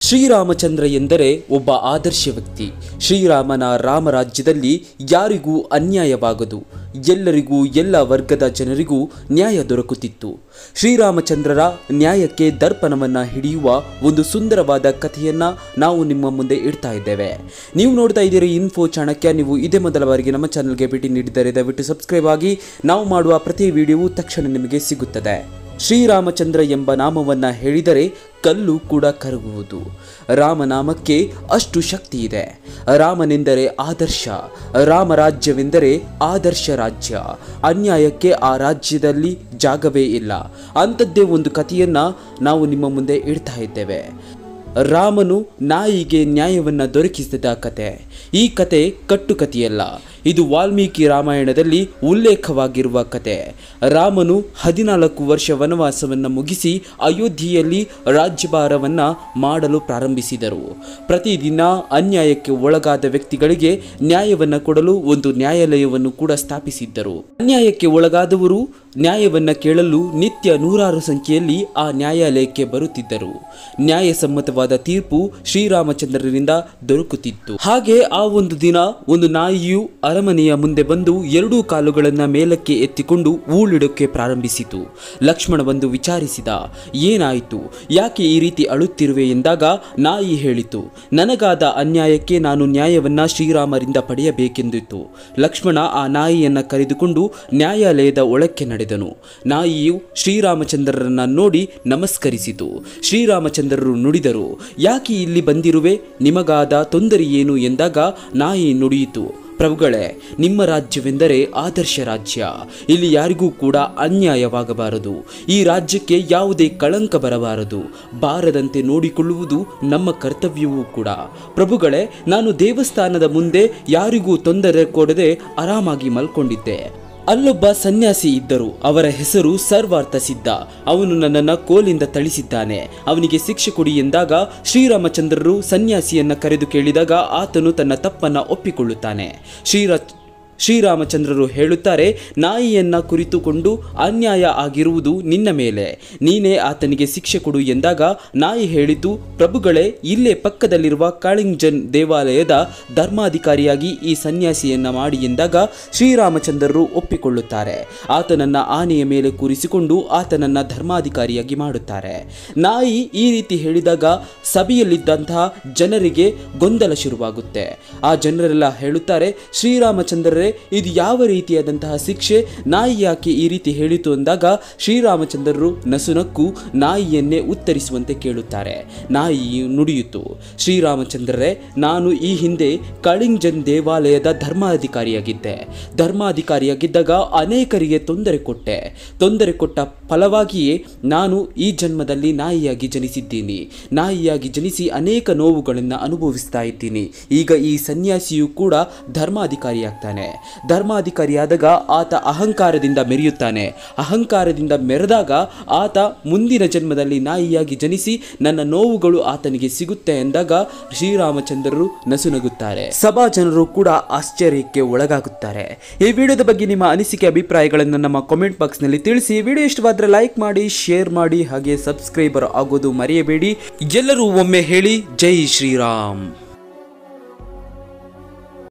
ಶ್ರೀರಾಮಚಂದ್ರ ಎಂದರೆ ಒಬ್ಬ ಆದರ್ಶ ವ್ಯಕ್ತಿ ಶ್ರೀರಾಮನ ರಾಮರಾಜ್ಯದಲ್ಲಿ ಯಾರಿಗೂ ಅನ್ಯಾಯವಾಗದು ಎಲ್ಲರಿಗೂ ಎಲ್ಲ ವರ್ಗದ ಜನರಿಗೂ ನ್ಯಾಯ ದೊರಕುತ್ತಿತ್ತು ಶ್ರೀರಾಮಚಂದ್ರರ ನ್ಯಾಯಕ್ಕೆ ದರ್ಪಣವನ್ನ ಹಿಡಿಯುವ ಒಂದು ಸುಂದರವಾದ ಕಥೆಯನ್ನ ನಾವು ನಿಮ್ಮ ಮುಂದೆ ಇಡ್ತಾ ಇದ್ದೇವೆ ನೀವು ನೋಡ್ತಾ ಇದ್ದೀರಿ ಇನ್ಫೋ ಚಾಣಕ್ಯ ನೀವು ಇದೇ ಮೊದಲ ಬಾರಿಗೆ ನಮ್ಮ ಚಾನಲ್ಗೆ ಭೇಟಿ ನೀಡಿದರೆ ದಯವಿಟ್ಟು ಸಬ್ಸ್ಕ್ರೈಬ್ ಆಗಿ ನಾವು ಮಾಡುವ ಪ್ರತಿ ವಿಡಿಯೋವು ತಕ್ಷಣ ನಿಮಗೆ ಸಿಗುತ್ತದೆ ಶ್ರೀರಾಮಚಂದ್ರ ಎಂಬ ನಾಮವನ್ನ ಹೇಳಿದರೆ ಕಲ್ಲು ಕೂಡ ಕರಗುವುದು ರಾಮನಾಮಕ್ಕೆ ಅಷ್ಟು ಶಕ್ತಿ ಇದೆ ರಾಮನೆಂದರೆ ಆದರ್ಶ ರಾಮರಾಜ್ಯವೆಂದರೆ ಆದರ್ಶ ರಾಜ್ಯ ಅನ್ಯಾಯಕ್ಕೆ ಆ ರಾಜ್ಯದಲ್ಲಿ ಜಾಗವೇ ಇಲ್ಲ ಅಂಥದ್ದೇ ಒಂದು ಕಥೆಯನ್ನ ನಾವು ನಿಮ್ಮ ಮುಂದೆ ಇಡ್ತಾ ಇದ್ದೇವೆ ರಾಮನು ನಾಯಿಗೆ ನ್ಯಾಯವನ್ನ ದೊರಕಿಸಿದ ಕತೆ ಈ ಕತೆ ಕಟ್ಟುಕತೆಯಲ್ಲ ಇದು ವಾಲ್ಮೀಕಿ ರಾಮಾಯಣದಲ್ಲಿ ಉಲ್ಲೇಖವಾಗಿರುವ ಕತೆ ರಾಮನು ಹದಿನಾಲ್ಕು ವರ್ಷ ವನವಾಸವನ್ನು ಮುಗಿಸಿ ಅಯೋಧ್ಯೆಯಲ್ಲಿ ರಾಜ್ಯಭಾರವನ್ನ ಮಾಡಲು ಪ್ರಾರಂಭಿಸಿದರು ಪ್ರತಿದಿನ ಅನ್ಯಾಯಕ್ಕೆ ಒಳಗಾದ ವ್ಯಕ್ತಿಗಳಿಗೆ ನ್ಯಾಯವನ್ನ ಕೊಡಲು ಒಂದು ನ್ಯಾಯಾಲಯವನ್ನು ಕೂಡ ಸ್ಥಾಪಿಸಿದ್ದರು ಅನ್ಯಾಯಕ್ಕೆ ಒಳಗಾದವರು ನ್ಯಾಯವನ್ನ ಕೇಳಲು ನಿತ್ಯ ನೂರಾರು ಸಂಖ್ಯೆಯಲ್ಲಿ ಆ ನ್ಯಾಯಾಲಯಕ್ಕೆ ಬರುತ್ತಿದ್ದರು ನ್ಯಾಯಸಮ್ಮತವಾದ ತೀರ್ಪು ಶ್ರೀರಾಮಚಂದ್ರರಿಂದ ದೊರಕುತ್ತಿತ್ತು ಹಾಗೆ ಆ ಒಂದು ದಿನ ಒಂದು ನಾಯಿಯು ಅರಮನೆಯ ಮುಂದೆ ಬಂದು ಎರಡೂ ಕಾಲುಗಳನ್ನ ಮೇಲಕ್ಕೆ ಎತ್ತಿಕೊಂಡು ಊಳಿಡೋಕೆ ಪ್ರಾರಂಭಿಸಿತು ಲಕ್ಷ್ಮಣ ಬಂದು ವಿಚಾರಿಸಿದ ಏನಾಯಿತು ಯಾಕೆ ಈ ರೀತಿ ಅಳುತ್ತಿರುವೆ ಎಂದಾಗ ನಾಯಿ ಹೇಳಿತು ನನಗಾದ ಅನ್ಯಾಯಕ್ಕೆ ನಾನು ನ್ಯಾಯವನ್ನ ಶ್ರೀರಾಮರಿಂದ ಪಡೆಯಬೇಕೆಂದಿತ್ತು ಲಕ್ಷ್ಮಣ ಆ ನಾಯಿಯನ್ನ ಕರೆದುಕೊಂಡು ನ್ಯಾಯಾಲಯದ ಒಳಕ್ಕೆ ನಡೆದನು ನಾಯಿಯು ಶ್ರೀರಾಮಚಂದ್ರರನ್ನ ನೋಡಿ ನಮಸ್ಕರಿಸಿತು ಶ್ರೀರಾಮಚಂದ್ರರು ನುಡಿದರು ಯಾಕೆ ಇಲ್ಲಿ ಬಂದಿರುವೆ ನಿಮಗಾದ ತೊಂದರೆ ಏನು ಎಂದಾಗ ನಾಯಿ ನುಡಿಯಿತು ಪ್ರಭುಗಳೇ ನಿಮ್ಮ ರಾಜ್ಯವೆಂದರೆ ಆದರ್ಶ ರಾಜ್ಯ ಇಲ್ಲಿ ಯಾರಿಗೂ ಕೂಡ ಅನ್ಯಾಯವಾಗಬಾರದು ಈ ರಾಜ್ಯಕ್ಕೆ ಯಾವುದೇ ಕಳಂಕ ಬರಬಾರದು ಬಾರದಂತೆ ನೋಡಿಕೊಳ್ಳುವುದು ನಮ್ಮ ಕರ್ತವ್ಯವೂ ಕೂಡ ಪ್ರಭುಗಳೇ ನಾನು ದೇವಸ್ಥಾನದ ಮುಂದೆ ಯಾರಿಗೂ ತೊಂದರೆ ಕೊಡದೆ ಆರಾಮಾಗಿ ಮಲ್ಕೊಂಡಿದ್ದೆ ಅಲ್ಲೊಬ್ಬ ಸನ್ಯಾಸಿ ಇದ್ದರು ಅವರ ಹೆಸರು ಸರ್ವಾರ್ಥ ಸಿದ್ಧ ಅವನು ನನ್ನನ್ನು ಕೋಲಿಂದ ಥಳಿಸಿದ್ದಾನೆ ಅವನಿಗೆ ಶಿಕ್ಷೆ ಕೊಡಿ ಎಂದಾಗ ಶ್ರೀರಾಮಚಂದ್ರರು ಸನ್ಯಾಸಿಯನ್ನ ಕರೆದು ಕೇಳಿದಾಗ ಆತನು ತನ್ನ ತಪ್ಪನ್ನ ಒಪ್ಪಿಕೊಳ್ಳುತ್ತಾನೆ ಶ್ರೀರ ಶ್ರೀರಾಮಚಂದ್ರರು ಹೇಳುತ್ತಾರೆ ನಾಯಿಯನ್ನ ಕುರಿತುಕೊಂಡು ಅನ್ಯಾಯ ಆಗಿರುವುದು ನಿನ್ನ ಮೇಲೆ ನೀನೇ ಆತನಿಗೆ ಶಿಕ್ಷೆ ಕೊಡು ಎಂದಾಗ ನಾಯಿ ಹೇಳಿತು ಪ್ರಭುಗಳೇ ಇಲ್ಲೇ ಪಕ್ಕದಲ್ಲಿರುವ ಕಾಳಿಂಗ್ಜನ್ ದೇವಾಲಯದ ಧರ್ಮಾಧಿಕಾರಿಯಾಗಿ ಈ ಸನ್ಯಾಸಿಯನ್ನ ಮಾಡಿ ಎಂದಾಗ ಶ್ರೀರಾಮಚಂದ್ರರು ಒಪ್ಪಿಕೊಳ್ಳುತ್ತಾರೆ ಆತನನ್ನ ಆನೆಯ ಮೇಲೆ ಕೂರಿಸಿಕೊಂಡು ಆತನನ್ನ ಧರ್ಮಾಧಿಕಾರಿಯಾಗಿ ಮಾಡುತ್ತಾರೆ ನಾಯಿ ಈ ರೀತಿ ಹೇಳಿದಾಗ ಸಭೆಯಲ್ಲಿದ್ದಂತಹ ಜನರಿಗೆ ಗೊಂದಲ ಶುರುವಾಗುತ್ತೆ ಆ ಜನರೆಲ್ಲ ಹೇಳುತ್ತಾರೆ ಶ್ರೀರಾಮಚಂದ್ರರೇ ಇದು ಯಾವ ರೀತಿಯಾದಂತಹ ಶಿಕ್ಷೆ ನಾಯಿ ಯಾಕೆ ಈ ರೀತಿ ಹೇಳಿತು ಅಂದಾಗ ಶ್ರೀರಾಮಚಂದ್ರರು ನಸುನಕ್ಕು ನಾಯಿಯನ್ನೇ ಉತ್ತರಿಸುವಂತೆ ಕೇಳುತ್ತಾರೆ ನಾಯಿ ನುಡಿಯಿತು ಶ್ರೀರಾಮಚಂದ್ರರೇ ನಾನು ಈ ಹಿಂದೆ ಕಳಿಂಗ್ಜನ್ ದೇವಾಲಯದ ಧರ್ಮಾಧಿಕಾರಿಯಾಗಿದ್ದೆ ಧರ್ಮಾಧಿಕಾರಿಯಾಗಿದ್ದಾಗ ಅನೇಕರಿಗೆ ತೊಂದರೆ ಕೊಟ್ಟೆ ತೊಂದರೆ ಕೊಟ್ಟ ಫಲವಾಗಿಯೇ ನಾನು ಈ ಜನ್ಮದಲ್ಲಿ ನಾಯಿಯಾಗಿ ಜನಿಸಿದ್ದೀನಿ ನಾಯಿಯಾಗಿ ಜನಿಸಿ ಅನೇಕ ನೋವುಗಳನ್ನು ಅನುಭವಿಸ್ತಾ ಇದ್ದೀನಿ ಈಗ ಈ ಸನ್ಯಾಸಿಯು ಕೂಡ ಧರ್ಮಾಧಿಕಾರಿಯಾಗ್ತಾನೆ ಧರ್ಮಾಧಿಕಾರಿಯಾದಾಗ ಆತ ಅಹಂಕಾರದಿಂದ ಮೆರೆಯುತ್ತಾನೆ ಅಹಂಕಾರದಿಂದ ಮೆರೆದಾಗ ಆತ ಮುಂದಿನ ಜನ್ಮದಲ್ಲಿ ನಾಯಿಯಾಗಿ ಜನಿಸಿ ನನ್ನ ನೋವುಗಳು ಆತನಿಗೆ ಸಿಗುತ್ತೆ ಎಂದಾಗ ಶ್ರೀರಾಮಚಂದ್ರರು ನಸುನಗುತ್ತಾರೆ ಸಭಾ ಜನರು ಕೂಡ ಆಶ್ಚರ್ಯಕ್ಕೆ ಒಳಗಾಗುತ್ತಾರೆ ಈ ವಿಡಿಯೋದ ಬಗ್ಗೆ ನಿಮ್ಮ ಅನಿಸಿಕೆ ಅಭಿಪ್ರಾಯಗಳನ್ನು ನಮ್ಮ ಕಾಮೆಂಟ್ ಬಾಕ್ಸ್ನಲ್ಲಿ ತಿಳಿಸಿ ವಿಡಿಯೋ ಇಷ್ಟವಾದರೆ ಲೈಕ್ ಮಾಡಿ ಶೇರ್ ಮಾಡಿ ಹಾಗೆ ಸಬ್ಸ್ಕ್ರೈಬರ್ ಆಗೋದು ಮರೆಯಬೇಡಿ ಎಲ್ಲರೂ ಒಮ್ಮೆ ಹೇಳಿ ಜೈ ಶ್ರೀರಾಮ್